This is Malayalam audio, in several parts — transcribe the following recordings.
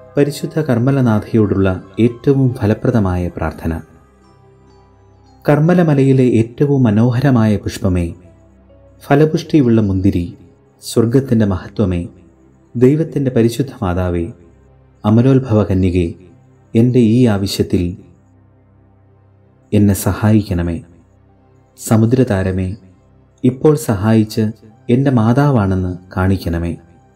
പരിശുദ്ധ കർമ്മലനാഥയോടുള്ള ഏറ്റവും ഫലപ്രദമായ പ്രാർത്ഥന കർമ്മലമലയിലെ ഏറ്റവും മനോഹരമായ പുഷ്പമേ ഫലപുഷ്ടിയുള്ള മുന്തിരി സ്വർഗത്തിൻ്റെ മഹത്വമേ ദൈവത്തിൻ്റെ പരിശുദ്ധ മാതാവേ അമലോത്ഭവ കന്യകെ എൻ്റെ ഈ ആവശ്യത്തിൽ എന്നെ സഹായിക്കണമേ സമുദ്രതാരമേ ഇപ്പോൾ സഹായിച്ച് എൻ്റെ മാതാവാണെന്ന് കാണിക്കണമേ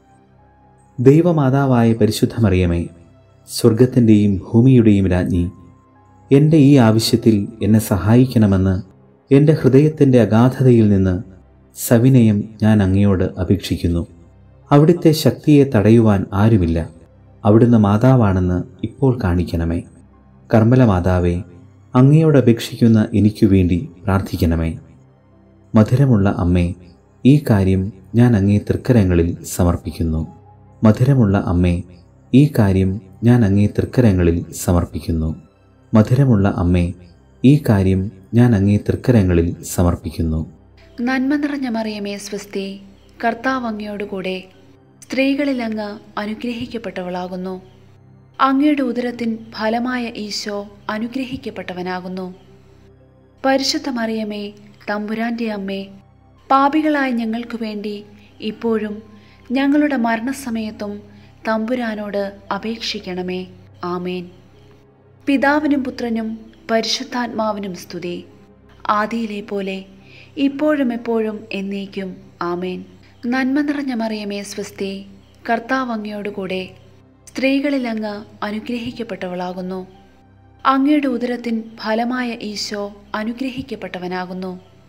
ദൈവമാതാവായ പരിശുദ്ധ മറിയമേ സ്വർഗത്തിൻ്റെയും ഭൂമിയുടെയും രാജ്ഞി എൻ്റെ ഈ ആവശ്യത്തിൽ എന്നെ സഹായിക്കണമെന്ന് എൻ്റെ ഹൃദയത്തിൻ്റെ അഗാധതയിൽ നിന്ന് സവിനയം ഞാൻ അങ്ങയോട് അപേക്ഷിക്കുന്നു അവിടുത്തെ ശക്തിയെ തടയുവാൻ ആരുമില്ല അവിടുന്ന് മാതാവാണെന്ന് ഇപ്പോൾ കാണിക്കണമേ കർമ്മല മാതാവേ അങ്ങയോട് അപേക്ഷിക്കുന്ന എനിക്കു വേണ്ടി പ്രാർത്ഥിക്കണമേ മധുരമുള്ള അമ്മേ ഈ കാര്യം ഞാൻ അങ്ങേ തൃക്കരങ്ങളിൽ സമർപ്പിക്കുന്നു മധുരമുള്ള അമ്മേ ഈ കാര്യം ഞാൻ അങ്ങേ തൃക്കരങ്ങളിൽ സമർപ്പിക്കുന്നു മധുരമുള്ള അമ്മേ ഈ കാര്യം ഞാൻ അങ്ങേ തൃക്കരങ്ങളിൽ സമർപ്പിക്കുന്നു നന്മ നിറഞ്ഞ മറിയമേ സ്വസ്തി കർത്താവ് അങ്ങയോടുകൂടെ സ്ത്രീകളിൽ അങ്ങ് അനുഗ്രഹിക്കപ്പെട്ടവളാകുന്നു അങ്ങയുടെ ഉദരത്തിൻ ഫലമായ ഈശോ അനുഗ്രഹിക്കപ്പെട്ടവനാകുന്നു പരിശുദ്ധ മറിയമേ തമ്പുരാന്റെ അമ്മേ പാപികളായ ഞങ്ങൾക്കു വേണ്ടി ഇപ്പോഴും ഞങ്ങളുടെ മരണസമയത്തും തമ്പുരാനോട് അപേക്ഷിക്കണമേ ആമേൻ പിതാവിനും പുത്രനും പരിശുദ്ധാത്മാവിനും സ്തുതി ആദിയിലെ പോലെ ഇപ്പോഴും എപ്പോഴും എന്നേക്കും ആമേൻ നന്മ നിറഞ്ഞ മറിയമേ സ്വസ്തി കർത്താവ് അങ്ങയോടുകൂടെ സ്ത്രീകളിൽ അങ്ങ് അനുഗ്രഹിക്കപ്പെട്ടവളാകുന്നു അങ്ങയുടെ ഉദരത്തിൻ ഫലമായ ഈശോ അനുഗ്രഹിക്കപ്പെട്ടവനാകുന്നു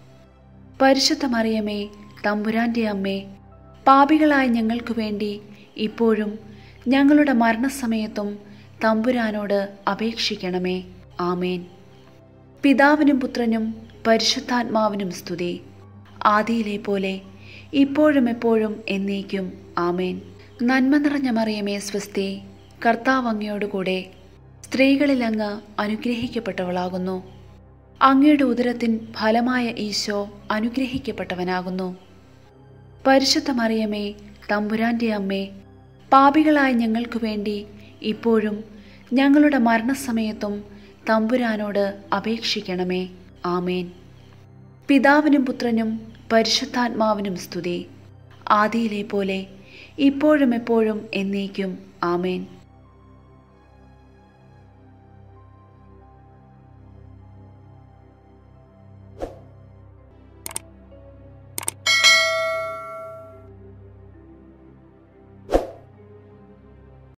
പരിശുദ്ധ മറിയമേ തമ്പുരാന്റെ അമ്മേ പാപികളായ ഞങ്ങൾക്കു വേണ്ടി ഇപ്പോഴും ഞങ്ങളുടെ മരണസമയത്തും തമ്പുരാനോട് അപേക്ഷിക്കണമേ ആമേൻ പിതാവിനും പുത്രനും പരിശുദ്ധാത്മാവിനും സ്തുതി ആദിയിലെ പോലെ ഇപ്പോഴും എപ്പോഴും എന്നേക്കും ആമേൻ നന്മ നിറഞ്ഞ മറിയമേ സ്വസ്തി കർത്താവ് അങ്ങയോടുകൂടെ സ്ത്രീകളിൽ അങ്ങ് അനുഗ്രഹിക്കപ്പെട്ടവളാകുന്നു അങ്ങയുടെ ഉദരത്തിൻ ഫലമായ ഈശോ അനുഗ്രഹിക്കപ്പെട്ടവനാകുന്നു പരിശുദ്ധ മറിയമേ തമ്പുരാന്റെ അമ്മേ പാപികളായ ഞങ്ങൾക്കു വേണ്ടി ഇപ്പോഴും ഞങ്ങളുടെ മരണസമയത്തും തമ്പുരാനോട് അപേക്ഷിക്കണമേ ആമേൻ പിതാവിനും പുത്രനും പരിശുദ്ധാത്മാവിനും സ്തുതി ആദിയിലെ പോലെ ഇപ്പോഴും എപ്പോഴും എന്നേക്കും ആമേൻ